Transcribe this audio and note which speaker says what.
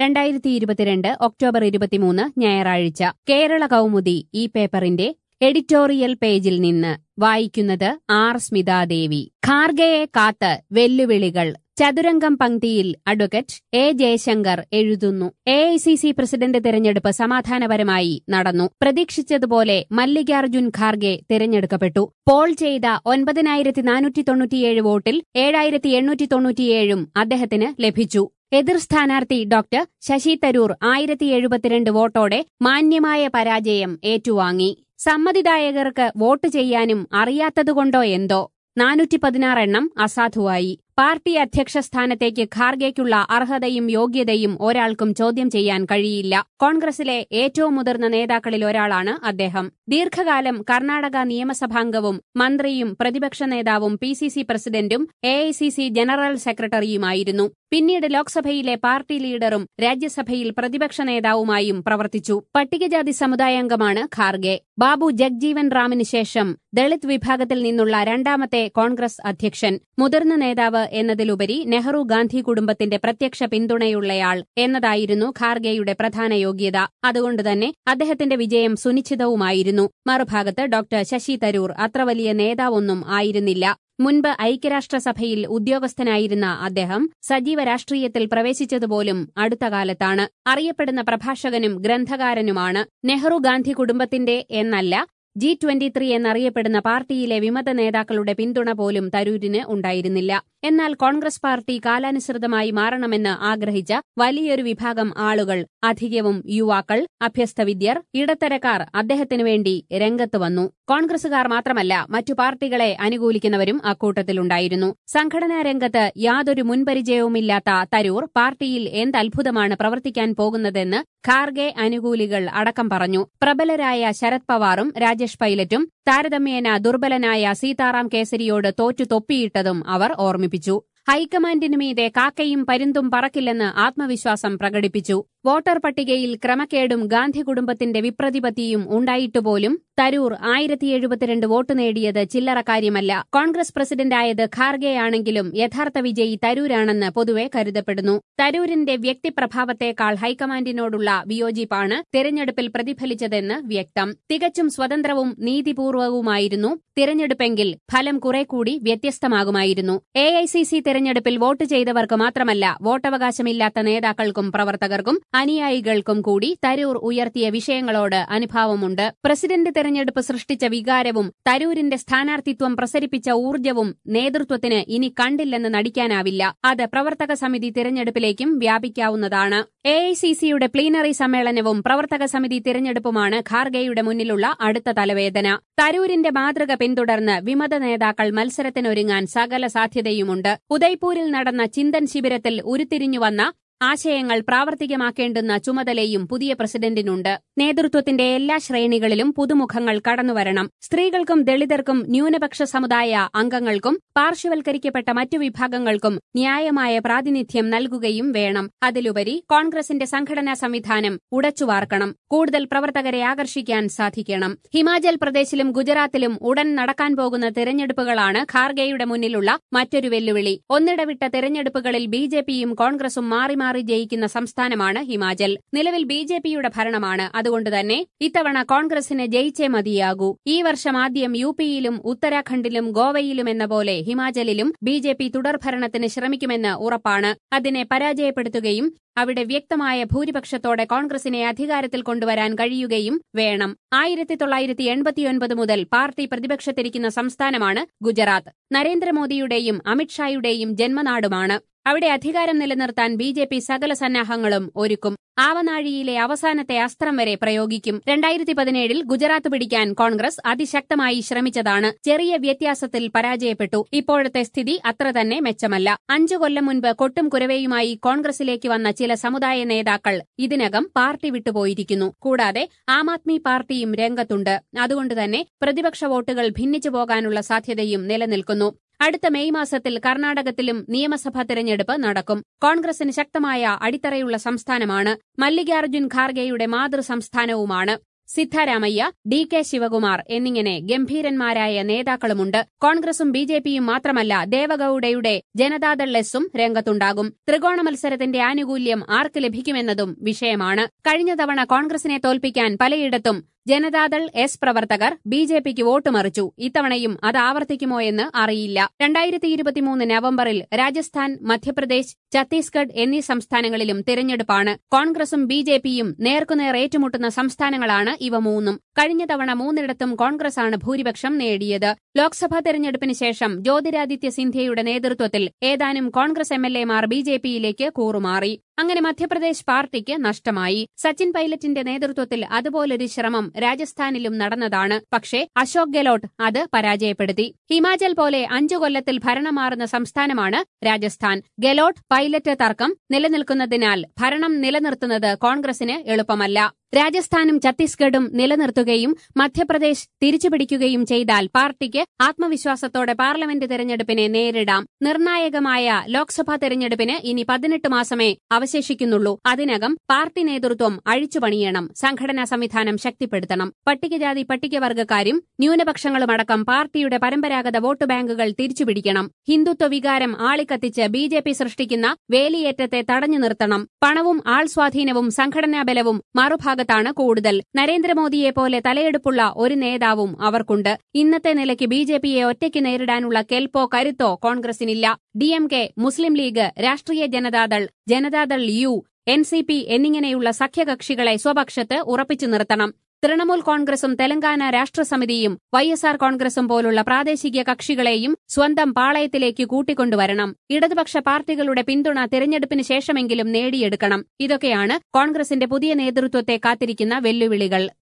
Speaker 1: രണ്ടായിരത്തി ഇരുപത്തിരണ്ട് ഒക്ടോബർ ഇരുപത്തിമൂന്ന് ഞായറാഴ്ച കേരള കൗമുദി ഈ പേപ്പറിന്റെ എഡിറ്റോറിയൽ പേജിൽ നിന്ന് വായിക്കുന്നത് ആർ സ്മിതാദേവി ഖാർഗയെ കാത്ത് വെല്ലുവിളികൾ ചതുരംഗം പങ്ക്തിയിൽ അഡ്വക്കേറ്റ് എ ജയശങ്കർ എഴുതുന്നു A I C C president തെരഞ്ഞെടുപ്പ് സമാധാനപരമായി നടന്നു പ്രതീക്ഷിച്ചതുപോലെ മല്ലികാർജുൻ ഖാർഗെ തെരഞ്ഞെടുക്കപ്പെട്ടു പോൾ ചെയ്ത ഒൻപതിനായിരത്തി നാനൂറ്റി തൊണ്ണൂറ്റിയേഴ് വോട്ടിൽ ഏഴായിരത്തി എണ്ണൂറ്റി തൊണ്ണൂറ്റിയേഴും അദ്ദേഹത്തിന് ലഭിച്ചു എതിർ സ്ഥാനാർത്ഥി ഡോക്ടർ ശശി തരൂർ ആയിരത്തി എഴുപത്തിരണ്ട് വോട്ടോടെ മാന്യമായ പരാജയം ഏറ്റുവാങ്ങി സമ്മതിദായകർക്ക് വോട്ട് ചെയ്യാനും അറിയാത്തതുകൊണ്ടോ എന്തോ നാനൂറ്റി പതിനാറെണ്ണം അസാധുവായി പാർട്ടി അധ്യക്ഷ സ്ഥാനത്തേക്ക് ഖാർഗെയ്ക്കുള്ള അർഹതയും യോഗ്യതയും ഒരാൾക്കും ചോദ്യം ചെയ്യാൻ കഴിയില്ല കോൺഗ്രസിലെ ഏറ്റവും മുതിർന്ന നേതാക്കളിൽ ഒരാളാണ് അദ്ദേഹം ദീർഘകാലം കർണാടക നിയമസഭാംഗവും മന്ത്രിയും പ്രതിപക്ഷ നേതാവും പി സി സി പ്രസിഡന്റും A I C C general സെക്രട്ടറിയുമായിരുന്നു പിന്നീട് ലോക്സഭയിലെ പാർട്ടി ലീഡറും രാജ്യസഭയിൽ പ്രതിപക്ഷ നേതാവുമായും പ്രവർത്തിച്ചു പട്ടികജാതി സമുദായാംഗമാണ് ഖാർഗെ ബാബു ജഗ്ജീവൻ റാമിന് ശേഷം ദളിത് വിഭാഗത്തിൽ നിന്നുള്ള രണ്ടാമത്തെ കോൺഗ്രസ് അധ്യക്ഷൻ മുതിർന്ന നേതാവ് എന്നതിലുപരി നെഹ്റു ഗാന്ധി കുടുംബത്തിന്റെ പ്രത്യക്ഷ പിന്തുണയുള്ളയാൾ എന്നതായിരുന്നു ഖാർഗെയുടെ പ്രധാന യോഗ്യത അതുകൊണ്ടുതന്നെ അദ്ദേഹത്തിന്റെ വിജയം സുനിശ്ചിതവുമായിരുന്നു മറുഭാഗത്ത് ഡോക്ടർ ശശി തരൂർ അത്ര വലിയ നേതാവൊന്നും ആയിരുന്നില്ല മുൻപ് ഐക്യരാഷ്ട്രസഭയിൽ ഉദ്യോഗസ്ഥനായിരുന്ന അദ്ദേഹം സജീവ രാഷ്ട്രീയത്തിൽ പ്രവേശിച്ചതുപോലും അടുത്ത കാലത്താണ് അറിയപ്പെടുന്ന പ്രഭാഷകനും ഗ്രന്ഥകാരനുമാണ് നെഹ്റു ഗാന്ധി കുടുംബത്തിന്റെ എന്നല്ല ജി ട്വന്റി ത്രീ എന്നറിയപ്പെടുന്ന പാർട്ടിയിലെ വിമത നേതാക്കളുടെ പിന്തുണ പോലും തരൂരിന് ഉണ്ടായിരുന്നില്ല എന്നാൽ കോൺഗ്രസ് പാർട്ടി കാലാനുസൃതമായി മാറണമെന്ന് ആഗ്രഹിച്ച വലിയൊരു വിഭാഗം ആളുകൾ അധികവും യുവാക്കൾ അഭ്യസ്തവിദ്യർ ഇടത്തരക്കാർ അദ്ദേഹത്തിനു വേണ്ടി രംഗത്ത് വന്നു കോൺഗ്രസുകാർ മാത്രമല്ല മറ്റു പാർട്ടികളെ അനുകൂലിക്കുന്നവരും അക്കൂട്ടത്തിലുണ്ടായിരുന്നു സംഘടനാ രംഗത്ത് യാതൊരു മുൻപരിചയവുമില്ലാത്ത തരൂർ പാർട്ടിയിൽ എന്തത്ഭുതമാണ് പ്രവർത്തിക്കാൻ പോകുന്നതെന്ന് ഖാർഗെ അനുകൂലികൾ അടക്കം പറഞ്ഞു പ്രബലരായ ശരത് പവാറും രാജേഷ് പൈലറ്റും താരതമ്യേന ദുർബലനായ സീതാറാം കേസരിയോട് തോറ്റു തൊപ്പിയിട്ടതും അവർ ഓർമ്മിപ്പിച്ചു ഹൈക്കമാൻഡിനു മീതെ കാക്കയും പരുന്തും പറക്കില്ലെന്ന് ആത്മവിശ്വാസം പ്രകടിപ്പിച്ചു വോട്ടർ പട്ടികയിൽ ക്രമക്കേടും ഗാന്ധി കുടുംബത്തിന്റെ വിപ്രതിപത്തിയും ഉണ്ടായിട്ടുപോലും തരൂർ ആയിരത്തി എഴുപത്തിരണ്ട് വോട്ട് നേടിയത് ചില്ലറ കാര്യമല്ല കോൺഗ്രസ് പ്രസിഡന്റായത് ഖാർഗെയാണെങ്കിലും യഥാർത്ഥ വിജയി തരൂരാണെന്ന് പൊതുവെ കരുതപ്പെടുന്നു തരൂരിന്റെ വ്യക്തിപ്രഭാവത്തെക്കാൾ ഹൈക്കമാൻഡിനോടുള്ള വിയോജിപ്പാണ് തെരഞ്ഞെടുപ്പിൽ പ്രതിഫലിച്ചതെന്ന് വ്യക്തം തികച്ചും സ്വതന്ത്രവും നീതിപൂർവവുമായിരുന്നു തിരഞ്ഞെടുപ്പെങ്കിൽ ഫലം കുറെ കൂടി വ്യത്യസ്തമാകുമായിരുന്നു എ ഐ സി സി തെരഞ്ഞെടുപ്പിൽ വോട്ട് ചെയ്തവർക്ക് മാത്രമല്ല വോട്ടവകാശമില്ലാത്ത നേതാക്കൾക്കും പ്രവർത്തകർക്കും അനുയായികൾക്കും കൂടി തരൂർ ഉയർത്തിയ വിഷയങ്ങളോട് അനുഭാവമുണ്ട് പ്രസിഡന്റ് തെരഞ്ഞെടുപ്പ് സൃഷ്ടിച്ച വികാരവും തരൂരിന്റെ സ്ഥാനാർത്ഥിത്വം പ്രസരിപ്പിച്ച ഊർജ്ജവും നേതൃത്വത്തിന് ഇനി കണ്ടില്ലെന്ന് നടിക്കാനാവില്ല അത് പ്രവർത്തക സമിതി തിരഞ്ഞെടുപ്പിലേക്കും വ്യാപിക്കാവുന്നതാണ് എ ഐ സി സിയുടെ പ്ലീനറി സമ്മേളനവും പ്രവർത്തക സമിതി തിരഞ്ഞെടുപ്പുമാണ് ഖാർഗെയുടെ മുന്നിലുള്ള അടുത്ത തലവേദന തരൂരിന്റെ മാതൃക പിന്തുടർന്ന് വിമത നേതാക്കൾ മത്സരത്തിനൊരുങ്ങാൻ സകല സാധ്യതയുമുണ്ട് ഉദയ്പൂരിൽ നടന്ന ചിന്തൻ ശിബിരത്തിൽ ഉരുത്തിരിഞ്ഞുവന്ന ആശയങ്ങൾ പ്രാവർത്തികമാക്കേണ്ടുന്ന ചുമതലയും പുതിയ പ്രസിഡന്റിനുണ്ട് നേതൃത്വത്തിന്റെ എല്ലാ ശ്രേണികളിലും പുതുമുഖങ്ങൾ കടന്നുവരണം സ്ത്രീകൾക്കും ദളിതർക്കും ന്യൂനപക്ഷ സമുദായ അംഗങ്ങൾക്കും പാർശ്വവൽക്കരിക്കപ്പെട്ട മറ്റു വിഭാഗങ്ങൾക്കും ന്യായമായ പ്രാതിനിധ്യം നൽകുകയും വേണം അതിലുപരി കോൺഗ്രസിന്റെ സംഘടനാ സംവിധാനം ഉടച്ചുവാർക്കണം കൂടുതൽ പ്രവർത്തകരെ ആകർഷിക്കാൻ സാധിക്കണം ഹിമാചൽ പ്രദേശിലും ഗുജറാത്തിലും ഉടൻ നടക്കാൻ പോകുന്ന തെരഞ്ഞെടുപ്പുകളാണ് ഖാർഗെയുടെ മുന്നിലുള്ള മറ്റൊരു വെല്ലുവിളി ഒന്നിടവിട്ട തെരഞ്ഞെടുപ്പുകളിൽ ബി ജെ പിയും കോൺഗ്രസും മാറി മാറി ജയിക്കുന്ന സംസ്ഥാനമാണ് ഹിമാചൽ നിലവിൽ ബി ജെ പിയുടെ ഭരണമാണ് അതുകൊണ്ടുതന്നെ ഇത്തവണ കോൺഗ്രസിന് ജയിച്ചേ മതിയാകൂ ഈ വർഷം ആദ്യം യു പിയിലും ഉത്തരാഖണ്ഡിലും ഗോവയിലും എന്ന പോലെ ഹിമാചലിലും ബി ജെ പി തുടർഭരണത്തിന് ശ്രമിക്കുമെന്ന് ഉറപ്പാണ് അതിനെ പരാജയപ്പെടുത്തുകയും അവിടെ വ്യക്തമായ ഭൂരിപക്ഷത്തോടെ കോൺഗ്രസിനെ അധികാരത്തിൽ കൊണ്ടുവരാൻ കഴിയുകയും വേണം ആയിരത്തി തൊള്ളായിരത്തി എൺപത്തിയൊൻപത് മുതൽ പാർട്ടി പ്രതിപക്ഷത്തിരിക്കുന്ന സംസ്ഥാനമാണ് ഗുജറാത്ത് നരേന്ദ്രമോദിയുടെയും അമിത്ഷായുടെയും ജന്മനാടുമാണ് അവിടെ അധികാരം നിലനിർത്താൻ ബി ജെ പി സകല സന്നാഹങ്ങളും ഒരുക്കും ആവനാഴിയിലെ അവസാനത്തെ അസ്ത്രം വരെ പ്രയോഗിക്കും രണ്ടായിരത്തി പതിനേഴിൽ ഗുജറാത്ത് പിടിക്കാൻ കോൺഗ്രസ് അതിശക്തമായി ശ്രമിച്ചതാണ് ചെറിയ വ്യത്യാസത്തിൽ പരാജയപ്പെട്ടു ഇപ്പോഴത്തെ സ്ഥിതി അത്ര തന്നെ മെച്ചമല്ല അഞ്ചു കൊല്ലം മുൻപ് കൊട്ടും കുരവയുമായി കോൺഗ്രസിലേക്ക് വന്ന ചില സമുദായ നേതാക്കൾ ഇതിനകം പാർട്ടി വിട്ടുപോയിരിക്കുന്നു കൂടാതെ ആം ആദ്മി പാർട്ടിയും രംഗത്തുണ്ട് അതുകൊണ്ടുതന്നെ പ്രതിപക്ഷ വോട്ടുകൾ ഭിന്നിച്ചു പോകാനുള്ള സാധ്യതയും നിലനിൽക്കുന്നു അടുത്ത മെയ് മാസത്തിൽ കർണാടകത്തിലും നിയമസഭാ തെരഞ്ഞെടുപ്പ് നടക്കും കോൺഗ്രസിന് ശക്തമായ അടിത്തറയുള്ള സംസ്ഥാനമാണ് മല്ലികാർജ്ജുൻ ഖാർഗെയുടെ മാതൃ സംസ്ഥാനവുമാണ് സിദ്ധാരാമയ്യ ഡി കെ ശിവകുമാർ എന്നിങ്ങനെ ഗംഭീരന്മാരായ നേതാക്കളുമുണ്ട് കോൺഗ്രസും ബി ജെ പിയും മാത്രമല്ല ദേവഗൌഡയുടെ ജനതാദൾ എസും രംഗത്തുണ്ടാകും ത്രികോണ മത്സരത്തിന്റെ ആനുകൂല്യം ആർക്ക് ലഭിക്കുമെന്നതും വിഷയമാണ് കഴിഞ്ഞ തവണ കോൺഗ്രസിനെ തോൽപ്പിക്കാൻ പലയിടത്തും ജനതാദൾ എസ് പ്രവർത്തകർ ബി ജെ പിക്ക് വോട്ട് മറിച്ചു ഇത്തവണയും അത് ആവർത്തിക്കുമോ എന്ന് അറിയില്ല രണ്ടായിരത്തി ഇരുപത്തിമൂന്ന് നവംബറിൽ രാജസ്ഥാൻ മധ്യപ്രദേശ് ഛത്തീസ്ഗഡ് എന്നീ സംസ്ഥാനങ്ങളിലും തിരഞ്ഞെടുപ്പാണ് കോൺഗ്രസും ബി ജെ പിയും നേർക്കുനേർ ഏറ്റുമുട്ടുന്ന സംസ്ഥാനങ്ങളാണ് ഇവ മൂന്നും കഴിഞ്ഞ തവണ മൂന്നിടത്തും കോൺഗ്രസാണ് ഭൂരിപക്ഷം നേടിയത് ലോക്സഭാ തെരഞ്ഞെടുപ്പിന് ശേഷം ജ്യോതിരാദിത്യ സിന്ധ്യയുടെ നേതൃത്വത്തിൽ ഏതാനും കോൺഗ്രസ് എം എൽ എമാർ ബി ജെ പിയിലേക്ക് കൂറുമാറി അങ്ങനെ മധ്യപ്രദേശ് പാർട്ടിക്ക് നഷ്ടമായി സച്ചിൻ പൈലറ്റിന്റെ നേതൃത്വത്തിൽ അതുപോലൊരു ശ്രമം രാജസ്ഥാനിലും നടന്നതാണ് പക്ഷേ അശോക് ഗെലോട്ട് അത് പരാജയപ്പെടുത്തി ഹിമാചൽ പോലെ അഞ്ചു കൊല്ലത്തിൽ ഭരണം മാറുന്ന സംസ്ഥാനമാണ് രാജസ്ഥാൻ ഗെലോട്ട് പൈലറ്റ് തർക്കം നിലനിൽക്കുന്നതിനാൽ ഭരണം നിലനിർത്തുന്നത് കോൺഗ്രസിന് എളുപ്പമല്ല രാജസ്ഥാനും ഛത്തീസ്ഗഡും നിലനിർത്തുകയും മധ്യപ്രദേശ് തിരിച്ചുപിടിക്കുകയും ചെയ്താൽ പാർട്ടിക്ക് ആത്മവിശ്വാസത്തോടെ പാർലമെന്റ് തെരഞ്ഞെടുപ്പിനെ നേരിടാം നിർണായകമായ ലോക്സഭാ തെരഞ്ഞെടുപ്പിന് ഇനി പതിനെട്ട് മാസമേ അവശേഷിക്കുന്നുള്ളൂ അതിനകം പാർട്ടി നേതൃത്വം അഴിച്ചുപണിയണം സംഘടനാ സംവിധാനം ശക്തിപ്പെടുത്തണം പട്ടികജാതി പട്ടികവർഗക്കാരും ന്യൂനപക്ഷങ്ങളുമടക്കം പാർട്ടിയുടെ പരമ്പരാഗത വോട്ട് ബാങ്കുകൾ തിരിച്ചുപിടിക്കണം ഹിന്ദുത്വ വികാരം ആളിക്കത്തിച്ച് ബി ജെ പി സൃഷ്ടിക്കുന്ന വേലിയേറ്റത്തെ തടഞ്ഞു നിർത്തണം പണവും ആൾ സ്വാധീനവും സംഘടനാ ബലവും മറുഭാഗത്താണ് കൂടുതൽ നരേന്ദ്രമോദിയെ പോലെ തലയെടുപ്പുള്ള ഒരു നേതാവും അവർക്കുണ്ട് ഇന്നത്തെ നിലയ്ക്ക് ബി ജെ പിയെ ഒറ്റയ്ക്ക് നേരിടാനുള്ള കെൽപ്പോ കരുത്തോ കോൺഗ്രസിനില്ല D M K Muslim League Rashtriya Janata Dal Janata Dal U N C P എന്നിങ്ങനെയുള്ള സഖ്യകക്ഷികളെ സ്വപക്ഷത്ത് ഉറപ്പിച്ചു നിർത്തണം തൃണമൂൽ കോൺഗ്രസും തെലങ്കാന രാഷ്ട്രസമിതിയും വൈ എസ് ആർ കോൺഗ്രസും പോലുള്ള പ്രാദേശിക കക്ഷികളെയും സ്വന്തം പാളയത്തിലേക്ക് കൂട്ടിക്കൊണ്ടുവരണം ഇടതുപക്ഷ പാർട്ടികളുടെ പിന്തുണ തിരഞ്ഞെടുപ്പിന് ശേഷമെങ്കിലും നേടിയെടുക്കണം ഇതൊക്കെയാണ് കോൺഗ്രസിന്റെ പുതിയ നേതൃത്വത്തെ കാത്തിരിക്കുന്ന വെല്ലുവിളികൾ